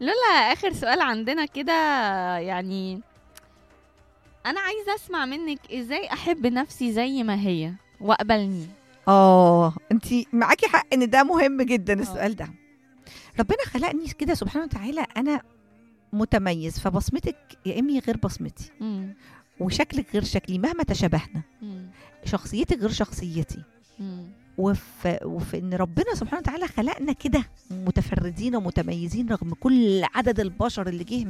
لولا اخر سؤال عندنا كده يعني انا عايزه اسمع منك ازاي احب نفسي زي ما هي واقبلني اه انت معاكي حق ان ده مهم جدا آه. السؤال ده ربنا خلقني كده سبحانه وتعالى انا متميز فبصمتك يا امي غير بصمتي مم. وشكلك غير شكلي مهما تشابهنا مم. شخصيتك غير شخصيتي مم. وفي, وفي ان ربنا سبحانه وتعالى خلقنا كده متفردين ومتميزين رغم كل عدد البشر اللي جه